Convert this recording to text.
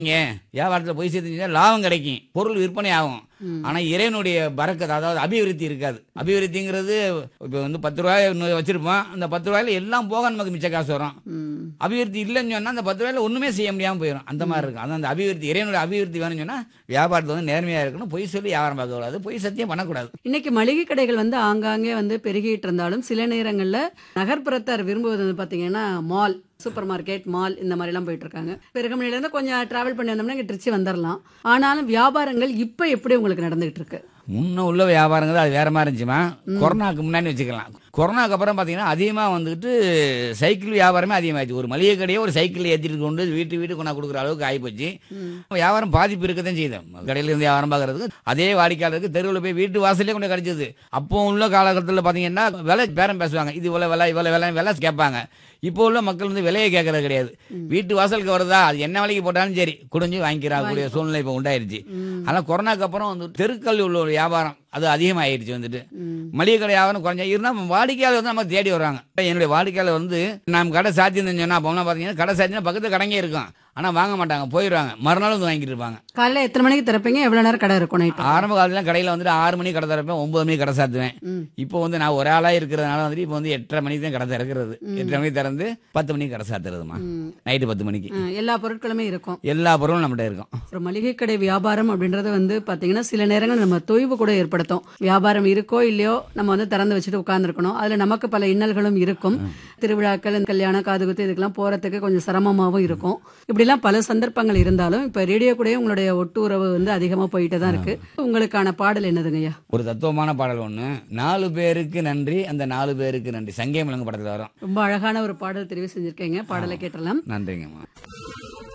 இங்க வியாபாரத்தில் போய் சேர்த்துச்சா லாபம் கிடைக்கும் பொருள் விற்பனை ஆகும் ஆனா இறைவனுடைய பறக்கத் அதாவது அபிவிருத்தி இருக்காது அபிவிருத்திங்கிறது இப்போ வந்து பத்து ரூபாய் இன்னும் வச்சிருப்போம் அந்த பத்து ரூபாயில எல்லாம் போக நமக்கு மிச்ச காசு வரும் ம். அபிவிருத்தி இல்லைன்னு சொன்னா அந்த பத்து ரூபாயில ஒண்ணுமே செய்ய முடியாம போயிடும் அந்த மாதிரி இருக்கும் அதான் அந்த அபிவிருத்தி இறைவனுடைய அபிவிருத்தி வேணும்னு சொன்னா வியாபாரத்தை வந்து நேர்மையா இருக்கணும் பொய் சொல்லி வியாபாரம் பார்க்க கூடாது பொய் சத்தியம் பண்ணக்கூடாது இன்னைக்கு மளிகை கடைகள் வந்து ஆங்காங்கே வந்து பெருகிட்டு இருந்தாலும் சில நேரங்கள்ல நகர்ப்புறத்தார் விரும்புவது வந்து பாத்தீங்கன்னா மால் சூப்பர் மார்க்கெட் மால் இந்த மாதிரி எல்லாம் போயிட்டு இருக்காங்க பெருகமணில இருந்து கொஞ்சம் டிராவல் பண்ணி வந்தோம்னா இங்க திருச்சி வந்துடலாம் ஆனாலும் வியாபாரங்கள் இப்ப எப்படி உங்களுக்கு நடந்துகிட்டு இருக்கு முன்ன உள்ள வியாபாரங்கள் அது வேற மாதிரி இருந்துச்சுமா கொரோனாக்கு முன்னாடி வச்சுக்கலாம் கொரோனாக்கு அப்புறம் பார்த்தீங்கன்னா அதிகமாக வந்துட்டு சைக்கிள் வியாபாரமே அதிகமாகிடுச்சு ஒரு மளிகை கடையே ஒரு சைக்கிள் ஏற்றிட்டு கொண்டு வீட்டு வீட்டு கொண்டா கொடுக்குற அளவுக்கு ஆகிப்போச்சு வியாபாரம் பாதிப்பு இருக்கத்தான் செய்யுது கடையில இருந்து வியாபாரம் பார்க்கறதுக்கு அதே வாடிக்கையாளருக்கு தெருவில் போய் வீட்டு வாசலே கொண்டு கிடைச்சது அப்போ உள்ள காலகட்டத்தில் பார்த்தீங்கன்னா விலை பேரம் பேசுவாங்க இது இவ்வளோ விலை இவ்வளோ விலை விலை கேட்பாங்க இப்போ உள்ள மக்கள் வந்து விலையை கேட்கறது கிடையாது வீட்டு வாசலுக்கு வருதா அது என்ன விலைக்கு போட்டாலும் சரி குடிஞ்சு வாங்கிக்கிறாக்கூடிய சூழ்நிலை இப்போ உண்டாயிருச்சு ஆனால் கொரோனாக்கு அப்புறம் வந்து தெருக்கள் உள்ள ஒரு வியாபாரம் அது அதிகமாகிடுச்சு வந்துட்டு மளிகை கடை வியாபாரம் குறைஞ்சா இருந்தால் வாடிக்கையாளர் வந்து நம்ம தேடி வர்றாங்க இப்ப என்னுடைய வாடிக்கையாளர் வந்து நம்ம கடை சாத்தியிருந்தேன்னு சொன்னால் அப்போலாம் பார்த்தீங்கன்னா கடை சாத்தினா பக்கத்து கடைங்க இருக்கும் ஆனால் வாங்க மாட்டாங்க போயிடுவாங்க மறுநாள் வந்து வாங்கிட்டு இருப்பாங்க காலையில எத்தனை மணிக்கு திறப்பீங்க எவ்வளவு நேரம் கடை இருக்கும் நைட் ஆரம்ப காலத்துல கடையில் வந்துட்டு ஆறு மணிக்கு கடை திறப்பேன் ஒன்பது மணிக்கு கடை சாத்துவேன் ம். இப்போ வந்து நான் ஒரு ஆளாக இருக்கிறதுனால வந்துட்டு இப்போ வந்து எட்டரை மணிக்கு தான் கடை திறக்கிறது எட்டரை மணிக்கு திறந்து பத்து மணிக்கு கடை சாத்துறதுமா நைட்டு பத்து மணிக்கு எல்லா பொருட்களுமே இருக்கும் எல்லா பொருளும் நம்மகிட்ட இருக்கும் ஒரு மளிகை கடை வியாபாரம் அப்படின்றது வந்து பாத்தீங்கன்னா சில நேரங்கள் நம்ம தொய்வு கூட ஏற்படுத்தும் வியாபாரம் இருக்கோ இல்லையோ நம்ம வந்து திறந்து வச்சுட்டு உட்கார்ந்துருக்கணும் அதுல நமக்கு பல இன்னல்களும் இருக்கும் திருவிழாக்கள் இந்த கல்யாணம் காதுகுத்து இதுக்கெல்லாம் போறதுக்கு கொஞ்சம் சிரமமாவும் இருக்கும் இப்படிலாம் பல சந்தர்ப்பங்கள் இருந்தாலும் இப்ப ரேடியோ கூட உங்களுடைய ஒட்டு உறவு வந்து அதிகமா போயிட்டு தான் இருக்கு உங்களுக்கான பாடல் என்னதுங்கய்யா ஒரு தத்துவமான பாடல் ஒன்று நாலு பேருக்கு நன்றி அந்த நாலு பேருக்கு நன்றி சங்கே மிளங்கு படத்தில் வரும் ரொம்ப அழகான ஒரு பாடல் தெரிவு செஞ்சிருக்கீங்க பாடலை கேட்டலாம் நன்றிங்கம்மா